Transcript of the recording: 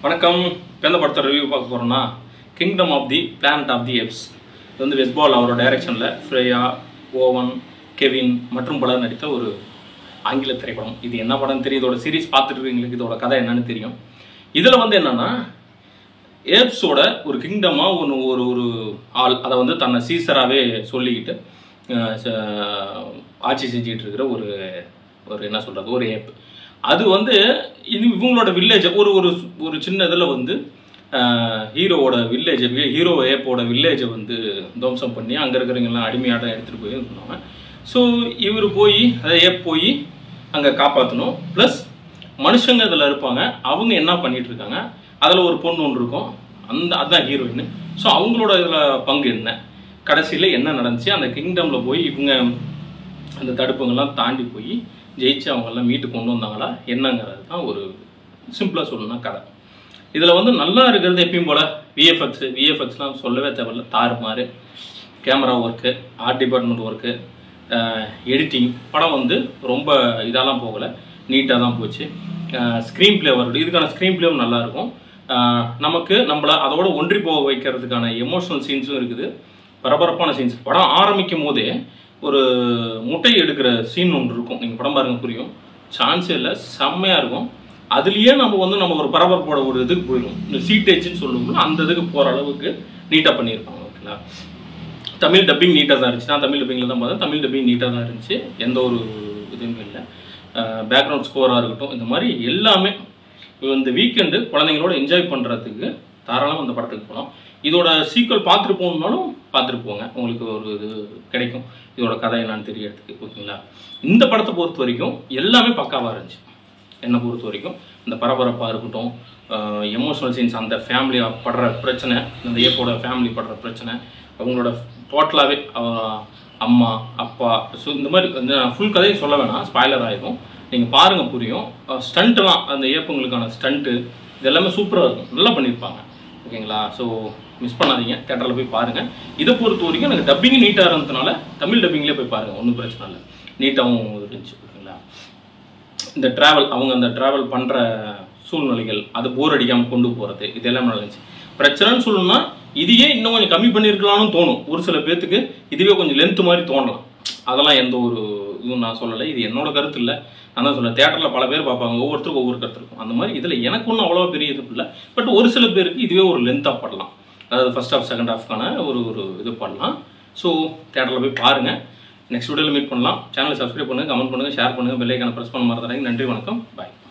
வணக்கம் இப்போ எந்த படத்தை ரிவ்யூ பார்க்க போகிறோம்னா Kingdom of the Planet of the Apes இது வந்து வெஸ்பால் அவரோட டைரக்ஷனில் ஃப்ரேயா ஓவன் கெவின் மற்றும் பலர் நடித்த ஒரு ஆங்கில திரைப்படம் இது என்ன படம் தெரியும் இதோட சீரிஸ் பார்த்துட்டு இருக்கீங்களுக்கு இதோட கதை என்னன்னு தெரியும் இதில் வந்து என்னன்னா ஏப்ஸோட ஒரு கிங்டமாக ஒன்று ஒரு ஒரு ஆள் அதை வந்து தன்னை சீசராகவே சொல்லிக்கிட்டு அஹ், ச- ஆட்சி செஞ்சுக்கிட்டு இருக்கிற ஒரு ஒரு என்ன சொல்கிறது ஒரு ஏப் அது வந்து இது இவங்களோட வில்லேஜ் ஒரு ஒரு ஒரு சின்ன இதில் வந்து ஹீரோவோட வில்லேஜ் ஹீரோ ஏப்போட வில்லேஜை வந்து துவம்சம் பண்ணி அங்கே இருக்கிறவங்கெல்லாம் அடிமையாட்டம் எடுத்துகிட்டு போய் இது பண்ணுவாங்க ஸோ இவர் போய் அதை ஏப் போய் அங்கே காப்பாற்றணும் ப்ளஸ் மனுஷங்க இதில் இருப்பாங்க அவங்க என்ன பண்ணிட்டு இருக்காங்க அதில் ஒரு பொண்ணு ஒன்று இருக்கும் அந்த அதுதான் ஹீரோயின் ஸோ அவங்களோட இதில் பங்கு என்ன கடைசியில் என்ன நடந்துச்சு அந்த கிங்டமில் போய் இவங்க அந்த தடுப்புங்கெல்லாம் தாண்டி போய் ஜெயிச்சு அவங்கெல்லாம் மீட்டு கொண்டு வந்தாங்களா என்னங்கிறது தான் ஒரு சிம்பிளாக சொல்லணும்னா கதை இதில் வந்து நல்லா இருக்கிறது எப்பயும் போல் விஎஃப்எக்ஸ் விஎஃப்எக்ஸ்லாம் சொல்லவே தேவையில்ல தாறுமாறு camera work art department work editing படம் வந்து ரொம்ப இதெல்லாம் போகலை நீட்டாக தான் போச்சு ஸ்க்ரீன் ப்ளே வருது இதுக்கான ஸ்க்ரீன் ப்ளேவும் நல்லா இருக்கும் அஹ் நமக்கு நம்மளை அதோட ஒன்றி போக வைக்கிறதுக்கான எமோஷனல் சீன்ஸும் இருக்குது பரபரப்பான சீன்ஸ் படம் ஆரம்பிக்கும் போதே ஒரு முட்டை எடுக்கிற சீன் ஒன்று இருக்கும் நீங்கள் படம் பாருங்க புரியும் சான்ஸே இல்லை செம்மையாக இருக்கும் அதுலேயே நம்ம வந்து நம்ம ஒரு பரபரப்போட ஒரு இதுக்கு போயிடும் இந்த சீட்டேஜ்னு சொல்லுவோம்ல அந்த இதுக்கு போகிற அளவுக்கு நீட்டாக பண்ணியிருப்பாங்க ஓகேங்களா தமிழ் டப்பிங் நீட்டாக தான் இருந்துச்சு நான் தமிழ் டப்பிங்கில் தான் பார்த்தேன் தமிழ் டப்பிங் நீட்டாக தான் இருந்துச்சு எந்த ஒரு இதுவுமே இல்லை பேக்ரவுண்ட் ஸ்கோராக இருக்கட்டும் இந்த மாதிரி எல்லாமே இந்த வீக்கெண்டு குழந்தைங்களோட என்ஜாய் பண்ணுறதுக்கு தாராளமாக அந்த படத்துக்கு போகலாம் இதோட சீக்வல் பார்த்துட்டு போகணுன்னாலும் பார்த்துட்டு போங்க உங்களுக்கு ஒரு இது கிடைக்கும் இதோட கதை என்னன்னு தெரியறதுக்கு ஓகேங்களா இந்த படத்தை பொறுத்த வரைக்கும் எல்லாமே பக்காவாக இருந்துச்சு என்னை பொறுத்த வரைக்கும் இந்த பரபரப்பாக இருக்கட்டும் எமோஷனல் சீன்ஸ் அந்த ஃபேமிலி படுற பிரச்சனை அந்த ஏப்போட ஃபேமிலி படுற பிரச்சனை அவங்களோட டோட்டலாகவே அம்மா அப்பா ஸோ இந்த மாதிரி இந்த ஃபுல் கதையை சொல்ல வேணாம் ஸ்பாய்லர் ஆகிடும் நீங்கள் பாருங்கள் புரியும் ஸ்டண்ட்டுலாம் அந்த ஏப்புங்களுக்கான ஸ்டண்ட்டு இது எல்லாமே சூப்பராக இருக்கும் நல்லா பண்ணியிருப்பாங்க ஓகேங்களா ஸோ மிஸ் பண்ணாதீங்க தேட்டரில் போய் பாருங்கள் இதை பொறுத்த வரைக்கும் எனக்கு டப்பிங் நீட்டாக இருந்ததுனால தமிழ் டப்பிங்லேயே போய் பாருங்கள் ஒன்றும் பிரச்சனை இல்லை நீட்டாகவும் இருந்துச்சு ஓகேங்களா இந்த டிராவல் அவங்க அந்த டிராவல் பண்ணுற சூழ்நிலைகள் அது போர் அடிக்காமல் கொண்டு போகிறது இது எல்லாமே நல்லா இருந்துச்சு பிரச்சனைன்னு சொல்லணும்னா இதையே இன்னும் கொஞ்சம் கம்மி பண்ணியிருக்கலாம்னு தோணும் ஒரு சில பேர்த்துக்கு இதுவே கொஞ்சம் லென்த் மாதிரி தோணலாம் அதெல்லாம் எந்த ஒரு இதுவும் நான் சொல்லலை இது என்னோட கருத்து இல்லை நான் தான் சொல்ல தேட்டரில் பல பேர் பார்ப்பாங்க ஒவ்வொருத்தருக்கும் ஒவ்வொரு கருத்து இருக்கும் அந்த மாதிரி இதில் எனக்கு ஒன்றும் அவ்வளோ பெரிய இது இல்லை பட் ஒரு சில பேருக்கு இதுவே ஒரு லென்த்தாக படலாம் அதாவது ஃபர்ஸ்ட் ஹாஃப் செகண்ட் ஹாஃப்க்கான ஒரு ஒரு இது பண்ணலாம் ஸோ தேட்டரில் போய் பாருங்கள் நெக்ஸ்ட் வீடியோவில் மீட் பண்ணலாம் சேனலை சப்ஸ்கிரைப் பண்ணுங்கள் கமெண்ட் பண்ணுங்கள் ஷேர் பண்ணுங்கள் பெல்லைக்கான ப்ரெஸ் பண்ண மாதிரி நன்றி வணக்கம் பாய்